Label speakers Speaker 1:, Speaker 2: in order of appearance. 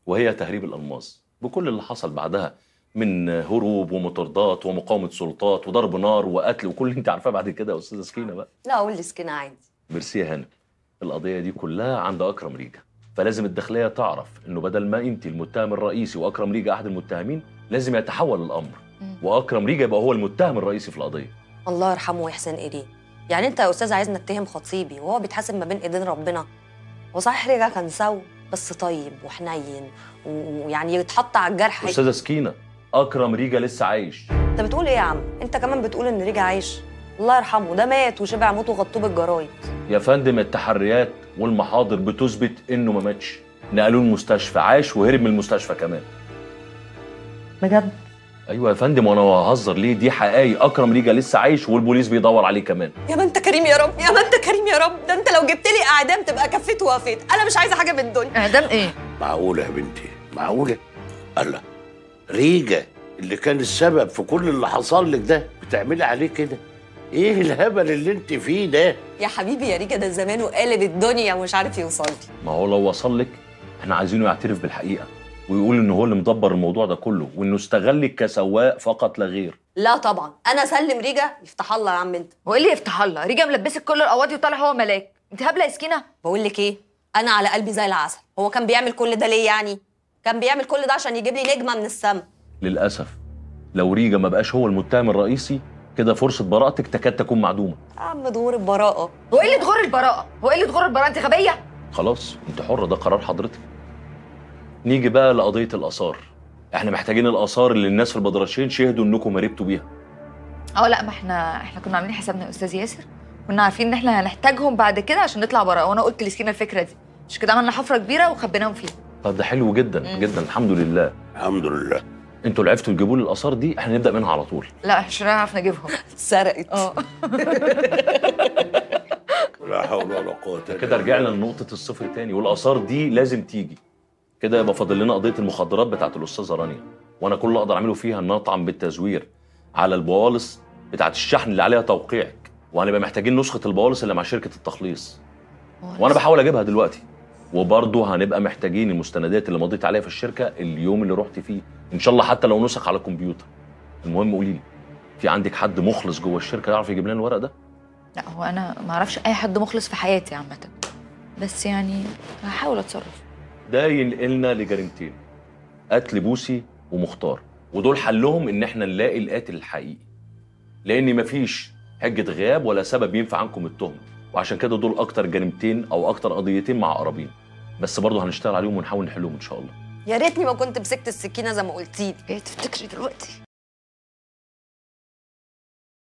Speaker 1: وهي تهريب الالماس بكل اللي حصل بعدها من هروب ومطاردات ومقاومه سلطات وضرب نار وقتل وكل اللي انت عارفاه بعد كده يا استاذه سكينه بقى
Speaker 2: لا قول لي سكينه عادي
Speaker 1: ميرسي يا هانم القضيه دي كلها عند اكرم ريجا فلازم الداخليه تعرف انه بدل ما انت المتهم الرئيسي واكرم ريجا احد المتهمين لازم يتحول الامر
Speaker 3: مم.
Speaker 1: واكرم ريجا يبقى هو المتهم الرئيسي في القضيه
Speaker 2: الله يرحمه ويحسن اليه يعني انت يا استاذ عايزني اتهم خطيبي وهو بيتحاسب ما بين ايدين ربنا وصحيح رجع كان سو بس طيب وحنين و- ويعني يتحط على الجرح
Speaker 1: استاذه سكينه اكرم ريجا لسه عايش
Speaker 2: انت بتقول ايه يا عم انت كمان بتقول ان رجع عايش الله يرحمه ده مات وشبع موت وغطوه بالجرايد
Speaker 1: يا فندم التحريات والمحاضر بتثبت انه ما ماتش نقلوه المستشفى عاش وهرب من المستشفى كمان
Speaker 2: بجد
Speaker 1: ايوه يا فندم وانا ههزر ليه دي حقايق اكرم ريجا لسه عايش والبوليس بيدور عليه كمان
Speaker 2: يا ما انت كريم يا رب يا ما انت كريم يا رب ده انت لو جبت لي اعدام تبقى كفيت ووفيت انا مش عايزه حاجه من الدنيا
Speaker 3: اعدام ايه
Speaker 4: معقولة يا بنتي معقولة الله ريجا اللي كان السبب في كل اللي حصل لك ده بتعملي عليه كده ايه الهبل اللي انت فيه ده
Speaker 2: يا حبيبي يا ريكا ده زمانه قالب الدنيا ومش عارف يوصل لي
Speaker 1: ما هو لو وصل لك احنا عايزينه يعترف بالحقيقه ويقول ان هو اللي مدبر الموضوع ده كله وانه استغلك كسواق فقط لا غير
Speaker 2: لا طبعا انا اسلم ريجا يفتح الله يا عم انت
Speaker 3: هو ايه اللي يفتح الله ريجا ملبسك كل القواضي وطالع هو ملاك انت هبله يا سكينه
Speaker 2: بقول لك ايه انا على قلبي زي العسل هو كان بيعمل كل ده ليه يعني كان بيعمل كل ده عشان يجيب لي نجمه من السما
Speaker 1: للاسف لو ريجا ما بقاش هو المتهم الرئيسي كده فرصه براءتك تكاد تكون معدومه
Speaker 2: يا عم دور البراءه
Speaker 3: هو ايه اللي تغر البراءه هو ايه اللي تغر البراءه انت غبيه
Speaker 1: خلاص انت حره ده قرار حضرتك نيجي بقى لقضيه الاثار احنا محتاجين الاثار اللي الناس في البدرشين شهدوا انكم هربتوا بيها
Speaker 3: اه لا ما احنا احنا كنا عاملين حسابنا يا استاذ ياسر كنا عارفين ان احنا هنحتاجهم بعد كده عشان نطلع براءه وانا قلت لسكينه الفكره دي مش كده عملنا حفره كبيره وخبيناهم فيها
Speaker 1: طب ده حلو جدا
Speaker 3: مم.
Speaker 1: جدا الحمد لله
Speaker 4: الحمد لله
Speaker 1: انتوا اللي عرفتوا تجيبوا لي الاثار دي احنا نبدا منها على طول
Speaker 3: لا احنا مش هنعرف نجيبهم
Speaker 2: اتسرقت
Speaker 3: اه
Speaker 4: لا حول ولا قوة الا
Speaker 1: كده رجعنا لنقطة الصفر تاني والآثار دي لازم تيجي كده يبقى فاضل لنا قضية المخدرات بتاعت الأستاذة رانيا وأنا كل اللي أقدر أعمله فيها إن أطعن بالتزوير على البوالص بتاعت الشحن اللي عليها توقيعك وهنبقى محتاجين نسخة البوالص اللي مع شركة التخليص وأنا بحاول أجيبها دلوقتي وبرضه هنبقى محتاجين المستندات اللي مضيت عليها في الشركة اليوم اللي رحت فيه إن شاء الله حتى لو نسخ على الكمبيوتر المهم قولي لي في عندك حد مخلص جوه الشركة يعرف يجيب لنا الورق ده؟
Speaker 3: لا هو انا ما اعرفش اي حد مخلص في حياتي عامه بس يعني هحاول اتصرف
Speaker 1: ده ينقلنا لجريمتين قتل بوسي ومختار ودول حلهم ان احنا نلاقي القاتل الحقيقي لان مفيش حجه غياب ولا سبب ينفع عنكم التهمه وعشان كده دول اكتر جريمتين او اكتر قضيتين مع قرابين بس برضه هنشتغل عليهم ونحاول نحلهم ان شاء الله
Speaker 2: يا ريتني ما كنت مسكت السكينه زي ما قلتي
Speaker 3: ايه تفتكري دلوقتي